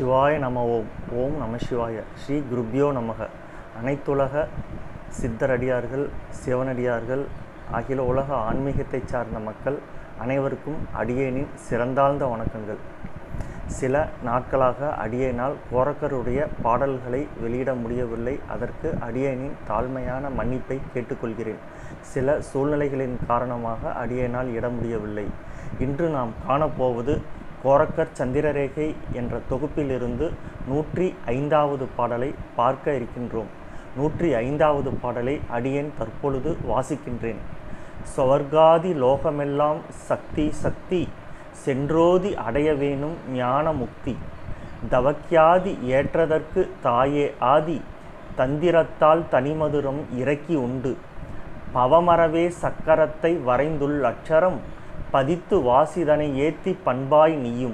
சிவாய நம ஓம் ஓம் நம சிவாய ஸ்ரீ குருப்யோ நமக அனைத்துலக சித்தரடியார்கள் சிவனடியார்கள் அகில உலக ஆன்மீகத்தை சார்ந்த மக்கள் அனைவருக்கும் அடியேனின் சிறந்தாழ்ந்த வணக்கங்கள் சில நாட்களாக அடியேனால் கோரக்கருடைய பாடல்களை வெளியிட முடியவில்லை அதற்கு அடியேனின் தாழ்மையான மன்னிப்பை கேட்டுக்கொள்கிறேன் சில சூழ்நிலைகளின் காரணமாக அடியேனால் இட முடியவில்லை இன்று நாம் காணப்போவது கோரக்கர் சந்திரரேகை என்ற தொகுப்பிலிருந்து நூற்றி ஐந்தாவது பாடலை பார்க்க இருக்கின்றோம் நூற்றி ஐந்தாவது பாடலை அடியேன் தற்பொழுது வாசிக்கின்றேன் சொவர்காதி லோகமெல்லாம் சக்தி சக்தி சென்றோதி அடைய வேணும் ஞான முக்தி தவக்கியாதி ஏற்றதற்கு தாயே ஆதி தந்திரத்தால் தனிமதுரம் இறக்கி உண்டு பவமரவே சக்கரத்தை வரைந்துள் அச்சரம் பதித்து வாசிதனை ஏத்தி பண்பாய் நீயும்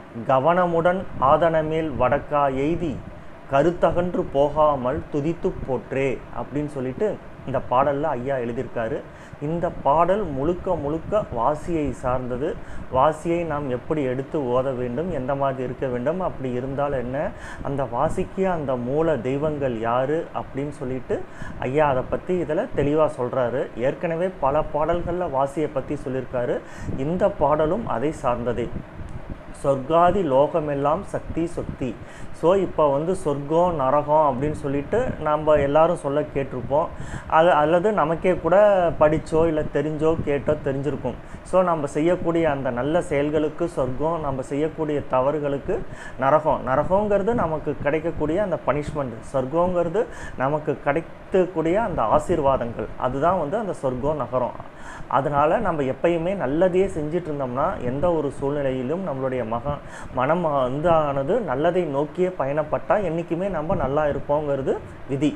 கவனமுடன் ஆதனமேல் வடக்கா எய்தி கருத்தகன்று போகாமல் துதித்து போற்றே அப்படின்னு சொல்லிட்டு இந்த பாடலில் ஐயா எழுதியிருக்காரு இந்த பாடல் முழுக்க முழுக்க வாசியை சார்ந்தது வாசியை நாம் எப்படி எடுத்து ஓத வேண்டும் எந்த மாதிரி இருக்க வேண்டும் அப்படி இருந்தால் என்ன அந்த வாசிக்கு அந்த மூல தெய்வங்கள் யார் அப்படின்னு சொல்லிட்டு ஐயா அதை பற்றி இதில் தெளிவாக சொல்கிறாரு ஏற்கனவே பல பாடல்களில் வாசியை பற்றி சொல்லியிருக்காரு இந்த பாடலும் அதை சார்ந்ததே சொர்க்காதி லோகமெல்லாம் சக்தி சொக்தி ஸோ இப்போ வந்து சொர்க்கம் நரகம் அப்படின்னு சொல்லிட்டு நம்ம எல்லாரும் சொல்ல கேட்டிருப்போம் அது அல்லது நமக்கே கூட படித்தோ இல்லை தெரிஞ்சோ கேட்டோ தெரிஞ்சிருக்கும் ஸோ நம்ம செய்யக்கூடிய அந்த நல்ல செயல்களுக்கு சொர்க்கம் நம்ம செய்யக்கூடிய தவறுகளுக்கு நரகம் நரகங்கிறது நமக்கு கிடைக்கக்கூடிய அந்த பனிஷ்மெண்ட் சொர்க்கங்கிறது நமக்கு கிடைக்கக்கூடிய அந்த ஆசீர்வாதங்கள் அதுதான் வந்து அந்த சொர்க்கம் நகரம் அதனால் நம்ம எப்பயுமே நல்லதையே செஞ்சிட்டு இருந்தோம்னா எந்த ஒரு சூழ்நிலையிலும் நம்மளுடைய மக மனம் வந்து ஆனது நல்லதை நோக்கியே பயணப்பட்டால் என்றைக்குமே நம்ம நல்லா இருப்போங்கிறது விதி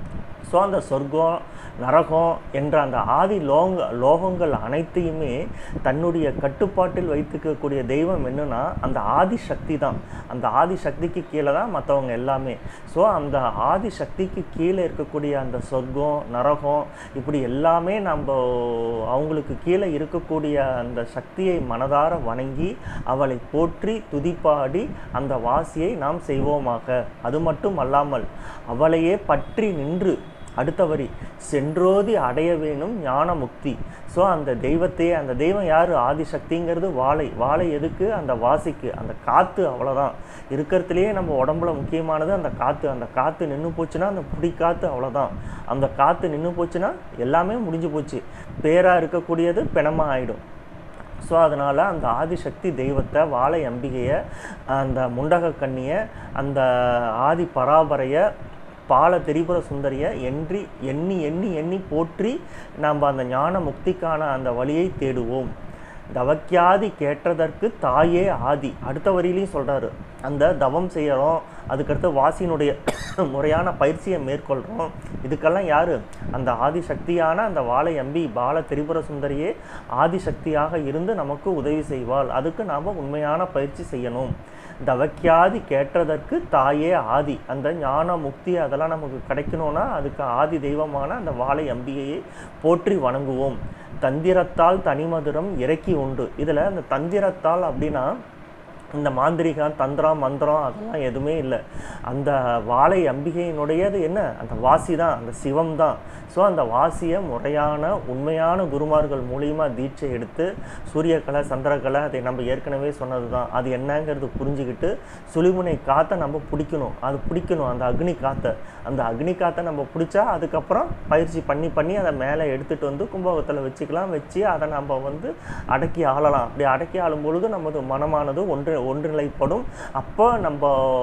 ஸோ அந்த சொர்க்கம் நரகம் என்ற அந்த ஆதி லோங்க லோகங்கள் அனைத்தையுமே தன்னுடைய கட்டுப்பாட்டில் வைத்துக்கக்கூடிய தெய்வம் என்னன்னா அந்த ஆதி சக்தி தான் அந்த ஆதி சக்திக்கு கீழே தான் மற்றவங்க எல்லாமே ஸோ அந்த ஆதி சக்திக்கு கீழே இருக்கக்கூடிய அந்த சொர்க்கம் நரகம் இப்படி எல்லாமே நம்ம அவங்களுக்கு கீழே இருக்கக்கூடிய அந்த சக்தியை மனதார வணங்கி அவளை போற்றி துதிப்பாடி அந்த வாசியை நாம் செய்வோமாக அது மட்டும் அல்லாமல் அவளையே பற்றி நின்று அடுத்த வரி சென்றோதி அடைய வேணும் ஞான முக்தி ஸோ அந்த தெய்வத்தையே அந்த தெய்வம் யார் ஆதிசக்திங்கிறது வாழை வாழை எதுக்கு அந்த வாசிக்கு அந்த காற்று அவ்வளோதான் இருக்கிறதுலையே நம்ம உடம்புல முக்கியமானது அந்த காற்று அந்த காற்று நின்று போச்சுன்னா அந்த புடி காற்று அவ்வளோதான் அந்த காற்று நின்று போச்சுன்னா எல்லாமே முடிஞ்சு போச்சு பேராக இருக்கக்கூடியது பிணமாக ஆகிடும் ஸோ அதனால் அந்த ஆதிசக்தி தெய்வத்தை வாழை அம்பிகையை அந்த முண்டக கண்ணியை அந்த ஆதி பராபரையை பால திரிபுர சுந்தரியை எண்ணி எண்ணி எண்ணி எண்ணி போற்றி நம்ம அந்த ஞான முக்திக்கான அந்த வழியை தேடுவோம் தவக்கியாதி கேட்டதற்கு தாயே ஆதி அடுத்த வரியிலையும் சொல்கிறாரு அந்த தவம் செய்கிறோம் அதுக்கடுத்து வாசியினுடைய முறையான பயிற்சியை மேற்கொள்கிறோம் இதுக்கெல்லாம் யார் அந்த ஆதிசக்தியான அந்த வாழை அம்பி பால திரிபுர சுந்தரியே ஆதிசக்தியாக இருந்து நமக்கு உதவி செய்வாள் அதுக்கு நாம் உண்மையான பயிற்சி செய்யணும் தவக்கியாதி கேட்டதற்கு தாயே ஆதி அந்த ஞான முக்தி அதெல்லாம் நமக்கு கிடைக்கணும்னா அதுக்கு ஆதி தெய்வமான அந்த வாழை அம்பிகையை போற்றி வணங்குவோம் தந்திரத்தால் தனிமதுரம் இறக்கி உண்டு இதில் அந்த தந்திரத்தால் அப்படின்னா இந்த மாந்திரிகம் தந்திரம் மந்திரம் அதெல்லாம் எதுவுமே இல்லை அந்த வாழை அம்பிகையினுடையது என்ன அந்த வாசி தான் அந்த சிவம் தான் ஸோ அந்த வாசியை முறையான உண்மையான குருமார்கள் மூலியமாக தீட்சை எடுத்து சூரியக்கலை சந்திரக்கலை அதை நம்ம ஏற்கனவே சொன்னது தான் அது என்னங்கிறது புரிஞ்சுக்கிட்டு சுழிமுனை காற்றை நம்ம பிடிக்கணும் அது பிடிக்கணும் அந்த அக்னி காற்றை அந்த அக்னி காற்றை நம்ம பிடிச்சா அதுக்கப்புறம் பயிற்சி பண்ணி பண்ணி அதை மேலே எடுத்துகிட்டு வந்து கும்பகத்தில் வச்சுக்கலாம் வச்சு அதை நம்ம வந்து அடக்கி ஆளலாம் அப்படி அடக்கி ஆளும் பொழுது நமது மனமானது ஒன்று ஒன்றிணைப்படும் அப்போ நம்ம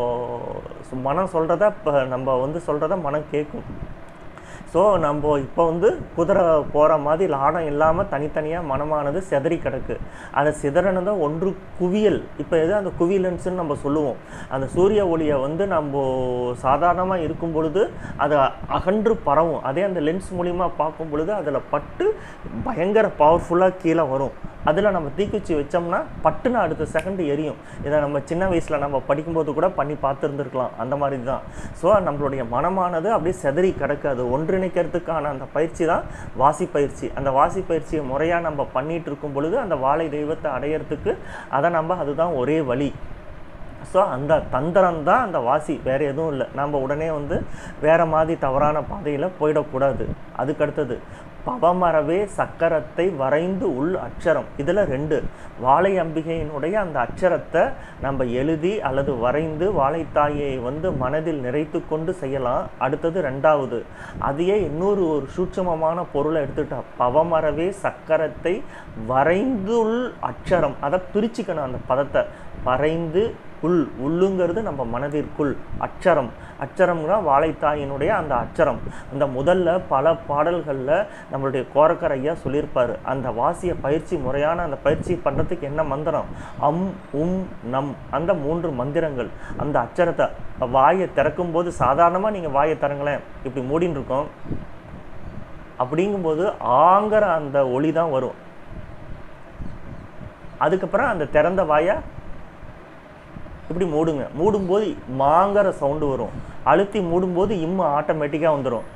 மனம் சொல்கிறத இப்போ நம்ம வந்து சொல்கிறத மனம் கேட்கும் ஸோ நம்ம இப்போ வந்து குதிரை போகிற மாதிரி லாடம் இல்லாமல் தனித்தனியாக மனமானது செதறி கிடக்கு அதை சிதறனதை ஒன்று குவியல் இப்போ எது அந்த குவியலன்ஸ்னு நம்ம சொல்லுவோம் அந்த சூரிய ஒளியை வந்து நம்ம சாதாரணமாக இருக்கும் பொழுது அது அகன்று பரவும் அதே அந்த லென்ஸ் மூலிமா பார்க்கும் பொழுது அதில் பட்டு பயங்கர பவர்ஃபுல்லாக கீழே வரும் அதில் நம்ம தீக்குச்சி வச்சோம்னா பட்டுன்னு அடுத்த செகண்ட் எரியும் இதை நம்ம சின்ன வயசில் நம்ம படிக்கும்போது கூட பண்ணி பார்த்துருந்துருக்கலாம் அந்த மாதிரி தான் ஸோ நம்மளுடைய மனமானது அப்படியே செதறி கிடக்காது ஒன்றிணைக்கிறதுக்கான அந்த பயிற்சி தான் வாசி பயிற்சி அந்த வாசி பயிற்சியை முறையாக நம்ம பண்ணிகிட்டு இருக்கும் பொழுது அந்த வாழை தெய்வத்தை அடையிறதுக்கு அதை நம்ம அதுதான் ஒரே வழி ஸோ அந்த தந்திரம் தான் அந்த வாசி வேறு எதுவும் இல்லை நம்ம உடனே வந்து வேறு மாதிரி தவறான பாதையில் போயிடக்கூடாது அதுக்கடுத்தது பவமரவே சக்கரத்தை வரைந்து உள் அட்சரம் இதில் ரெண்டு வாழை அம்பிகையினுடைய அந்த அட்சரத்தை நம்ம எழுதி அல்லது வரைந்து வாழைத்தாயை வந்து மனதில் நிறைத்து கொண்டு செய்யலாம் அடுத்தது ரெண்டாவது அதையே இன்னொரு ஒரு சூட்சமமான பொருளை எடுத்துட்டா பவமரவே சக்கரத்தை வரைந்துள் அட்சரம் அதை பிரிச்சுக்கணும் அந்த பதத்தை வரைந்து உள் உள்ளுங்கிறது நம்ம மனதிற்குள் அட்சரம் அட்சரம்னா வாழைத்தாயினுடைய அந்த அட்சரம் அந்த முதல்ல பல பாடல்களில் நம்மளுடைய கோரக்கர் ஐயா சொல்லியிருப்பார் அந்த வாசிய பயிற்சி முறையான அந்த பயிற்சி பண்ணுறதுக்கு என்ன மந்திரம் அம் உம் நம் அந்த மூன்று மந்திரங்கள் அந்த அட்சரத்தை வாயை திறக்கும்போது சாதாரணமாக நீங்கள் வாயை திறங்களேன் இப்படி மூடின்னு இருக்கோம் அப்படிங்கும்போது ஆங்கிற அந்த ஒளி தான் வரும் அதுக்கப்புறம் அந்த திறந்த வாயை இப்படி மூடுங்க மூடும்போது மாங்கிற சவுண்டு வரும் அழுத்தி மூடும்போது இம்மு ஆட்டோமேட்டிக்காக வந்துடும்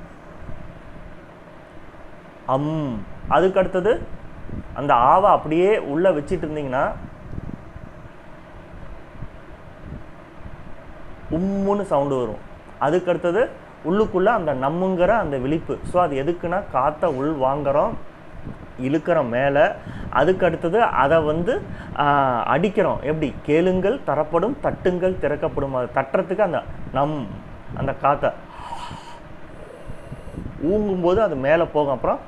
அம் அதுக்கு அடுத்தது அந்த ஆவை அப்படியே உள்ளே வச்சிட்டு இருந்தீங்கன்னா உம்முன்னு சவுண்டு வரும் அதுக்கு அடுத்தது உள்ளுக்குள்ளே அந்த நம்முங்கிற அந்த விழிப்பு ஸோ அது எதுக்குன்னா காற்றை உள் வாங்குறோம் இழுக்கிறோம் மேலே அதுக்கு அடுத்தது அதை வந்து ஆஹ், அடிக்கிறோம் எப்படி கேளுங்கள் தரப்படும் தட்டுங்கள் திறக்கப்படும் அது தட்டுறதுக்கு அந்த நம் அந்த காற்றை ஊங்கும்போது அது மேலே போகும் அப்புறம்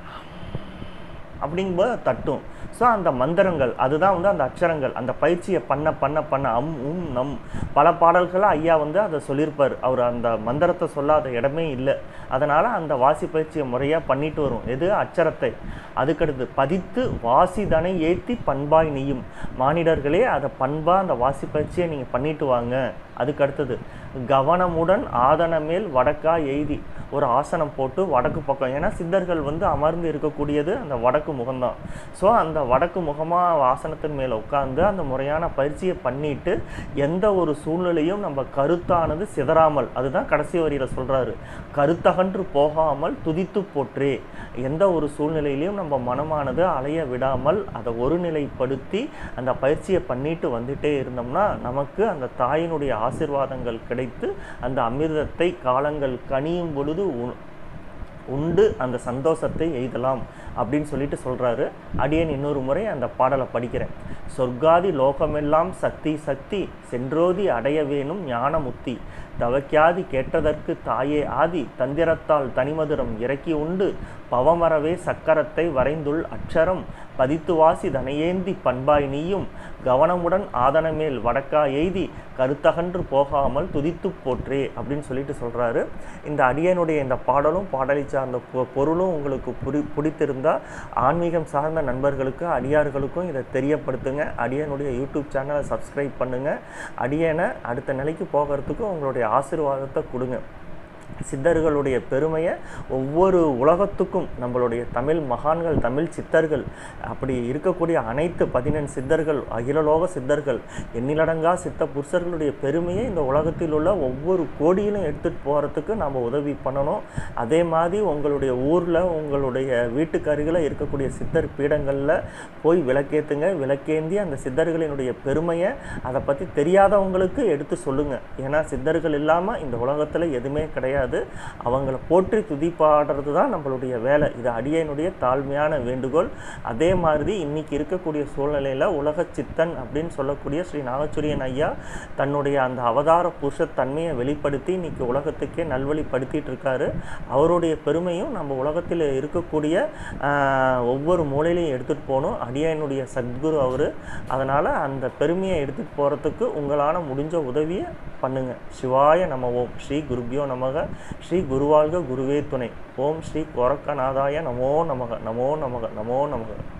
அப்படிங்கும்போது அது தட்டும் ஸோ அந்த மந்திரங்கள் அதுதான் வந்து அந்த அக்ஷரங்கள் அந்த பயிற்சியை பண்ண பண்ண பண்ண அம் உம் நம் பல பாடல்களை ஐயா வந்து அதை சொல்லியிருப்பார் அவர் அந்த மந்திரத்தை சொல்லாத இடமே இல்லை அதனால் அந்த வாசி பயிற்சியை முறையாக பண்ணிட்டு வரும் எது அச்சரத்தை அதுக்கடுத்து பதித்து வாசிதனை ஏற்றி பண்பாய் நீயும் மானிடர்களே அதை பண்பாக அந்த வாசி பயிற்சியை நீங்கள் பண்ணிட்டு வாங்க அதுக்கு அடுத்தது கவனமுடன் ஆதன மேல் வடக்கா எய்தி ஒரு ஆசனம் போட்டு வடக்கு பக்கம் ஏன்னா சித்தர்கள் வந்து அமர்ந்து இருக்கக்கூடியது அந்த வடக்கு முகம்தான் ஸோ அந்த வடக்கு முகமாக ஆசனத்தின் மேலே உட்காந்து அந்த முறையான பயிற்சியை பண்ணிட்டு எந்த ஒரு சூழ்நிலையும் நம்ம கருத்தானது சிதறாமல் அதுதான் கடைசி வரியில் சொல்கிறாரு கருத்தகன்று போகாமல் துதித்து போற்றே எந்த ஒரு சூழ்நிலையிலையும் நம்ம மனமானது அலைய விடாமல் அதை ஒருநிலைப்படுத்தி அந்த பயிற்சியை பண்ணிட்டு வந்துட்டே இருந்தோம்னா நமக்கு அந்த தாயினுடைய ஆசிர்வாதங்கள் கிடைத்து அந்த அமிர்தத்தை காலங்கள் கனியும் பொழுது உ- உண்டு அந்த சந்தோஷத்தை எய்தலாம் அப்படின்னு சொல்லிட்டு சொல்றாரு அடியேன் இன்னொரு முறை அந்த பாடலை படிக்கிறேன் சொர்க்காதி லோகமெல்லாம் சக்தி சக்தி சென்றோதி அடைய வேணும் ஞானமுத்தி தவக்கியாதி கேட்டதற்கு தாயே ஆதி தந்திரத்தால் தனிமதுரம் இறக்கி உண்டு பவமரவே சக்கரத்தை வரைந்துள் அட்சரம் பதித்து வாசி தனையேந்தி பண்பாய் நீயும் கவனமுடன் ஆதனமேல் வடக்கா எய்தி கருத்தகன்று போகாமல் துதித்து போற்றே அப்படின்னு சொல்லிட்டு சொல்றாரு இந்த அடியனுடைய இந்த பாடலும் பாடலை சார்ந்த பொ- பொருளும் உங்களுக்கு புரி பிடித்திருந்தா ஆன்மீகம் சார்ந்த நண்பர்களுக்கு அடியார்களுக்கும் இதை தெரியப்படுத்துங்க அடியனுடைய யூடியூப் சேனலை சப்ஸ்கிரைப் பண்ணுங்க அடியனை அடுத்த நிலைக்கு போகிறதுக்கு உங்களுடைய ஆசீர்வாதத்தை கொடுங்க சித்தர்களுடைய பெருமையை ஒவ்வொரு உலகத்துக்கும் நம்மளுடைய தமிழ் மகான்கள் தமிழ் சித்தர்கள் அப்படி இருக்கக்கூடிய அனைத்து பதினெண் சித்தர்கள் அகிலலோக சித்தர்கள் எண்ணிலடங்கா சித்த புருஷர்களுடைய பெருமையை இந்த உலகத்தில் உள்ள ஒவ்வொரு கோடியிலும் எடுத்துகிட்டு போகிறதுக்கு நம்ம உதவி பண்ணணும் அதே மாதிரி உங்களுடைய ஊரில் உங்களுடைய வீட்டுக்கு அருகில் இருக்கக்கூடிய சித்தர் பீடங்களில் போய் விளக்கேற்றுங்க விளக்கேந்தி அந்த சித்தர்களினுடைய பெருமையை அதை பற்றி தெரியாதவங்களுக்கு எடுத்து சொல்லுங்கள் ஏன்னா சித்தர்கள் இல்லாமல் இந்த உலகத்தில் எதுவுமே கிடையாது அவங்கள போற்றி துதிப்பாடுறது தான் நம்மளுடைய வேலை இது அடியனுடைய தாழ்மையான வேண்டுகோள் அதே மாதிரி இன்னைக்கு இருக்கக்கூடிய சூழ்நிலையில் உலக சித்தன் அப்படின்னு சொல்லக்கூடிய ஸ்ரீ நாகச்சுரியன் ஐயா தன்னுடைய அந்த அவதார புருஷ தன்மையை வெளிப்படுத்தி இன்னைக்கு உலகத்துக்கே நல்வழிப்படுத்திட்டு இருக்காரு அவருடைய பெருமையும் நம்ம உலகத்தில் இருக்கக்கூடிய ஆஹ், ஒவ்வொரு மூலையிலையும் எடுத்துகிட்டு போகணும் அடியனுடைய சத்குரு அவர் அதனால் அந்த பெருமையை எடுத்துகிட்டு போகிறதுக்கு உங்களால் முடிஞ்ச உதவியை பண்ணுங்க சிவாய நம ஓம் ஸ்ரீ குருபியோ நமக ஸ்ரீ குருவாழ்க குருவே துணை ஓம் ஸ்ரீ கோரக்கநாதாய நமோ நமக நமோ நமக நமோ நமக